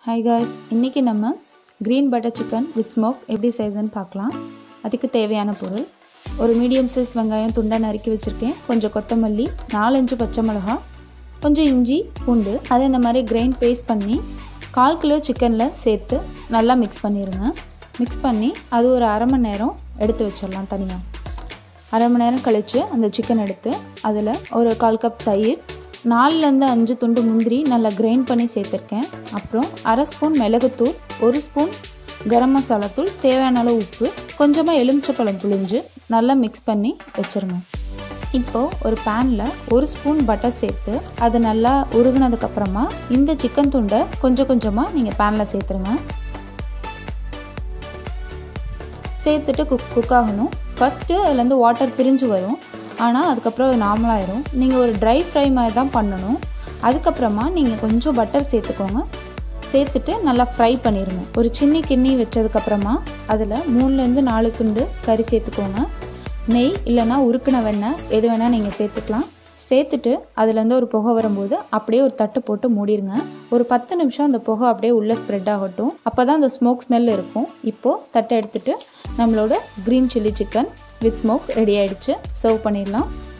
hi guys இன்றைக்கி நம்ம green butter chicken with smoke எப்படி செய்யுதுன்னு பார்க்கலாம் அதுக்கு தேவையான பொருள் ஒரு மீடியம் சைஸ் வெங்காயம் துண்டை நறுக்கி வச்சுருக்கேன் கொஞ்சம் கொத்தமல்லி நாலஞ்சு பச்சை மிளகா கொஞ்சம் இஞ்சி பூண்டு அதை இந்த மாதிரி கிரைண்ட் பேஸ்ட் பண்ணி கால் கிலோ சிக்கனில் சேர்த்து நல்லா மிக்ஸ் பண்ணிடுங்க மிக்ஸ் பண்ணி அது ஒரு அரை மணி நேரம் எடுத்து வச்சிடலாம் தனியாக அரை மணி நேரம் கழித்து அந்த சிக்கன் எடுத்து அதில் ஒரு கால் கப் தயிர் நாலுலேருந்து அஞ்சு துண்டு முந்திரி நல்லா கிரைண்ட் பண்ணி சேர்த்துருக்கேன் அப்புறம் அரை ஸ்பூன் மிளகுத்தூள் ஒரு ஸ்பூன் கரம் மசாலா தூள் தேவையான அளவு உப்பு கொஞ்சமாக எலுமிச்சப்பழம் புழிஞ்சு நல்லா மிக்ஸ் பண்ணி வச்சுருங்க இப்போது ஒரு பேனில் ஒரு ஸ்பூன் பட்டர் சேர்த்து அது நல்லா உருகுனதுக்கப்புறமா இந்த சிக்கன் துண்டை கொஞ்சம் கொஞ்சமாக நீங்கள் பேனில் சேர்த்துருங்க சேர்த்துட்டு குக் குக் ஆகணும் ஃபஸ்ட்டு அதுலேருந்து வாட்டர் பிரிஞ்சு வரும் ஆனால் அதுக்கப்புறம் அது நார்மலாகிடும் நீங்கள் ஒரு ட்ரை ஃப்ரை மாதிரி தான் பண்ணணும் அதுக்கப்புறமா நீங்கள் கொஞ்சம் பட்டர் சேர்த்துக்கோங்க சேர்த்துட்டு நல்லா ஃப்ரை பண்ணிடுங்க ஒரு சின்ன கிண்ணி வச்சதுக்கப்புறமா அதில் மூணுலேருந்து நாலு துண்டு கறி சேர்த்துக்கோங்க நெய் இல்லைன்னா உருக்கின வெண்ணெய் எது வேணால் நீங்கள் சேர்த்துக்கலாம் சேர்த்துட்டு அதுலேருந்து ஒரு புகை வரும்போது அப்படியே ஒரு தட்டு போட்டு மூடிடுங்க ஒரு பத்து நிமிஷம் அந்த புகை அப்படியே உள்ளே ஸ்ப்ரெட் ஆகட்டும் அப்போ தான் அந்த ஸ்மோக் ஸ்மெல் இருக்கும் இப்போது தட்டை எடுத்துகிட்டு நம்மளோட green chilli chicken with smoke ready ஆகிடுச்சு சர்வ் பண்ணிடலாம்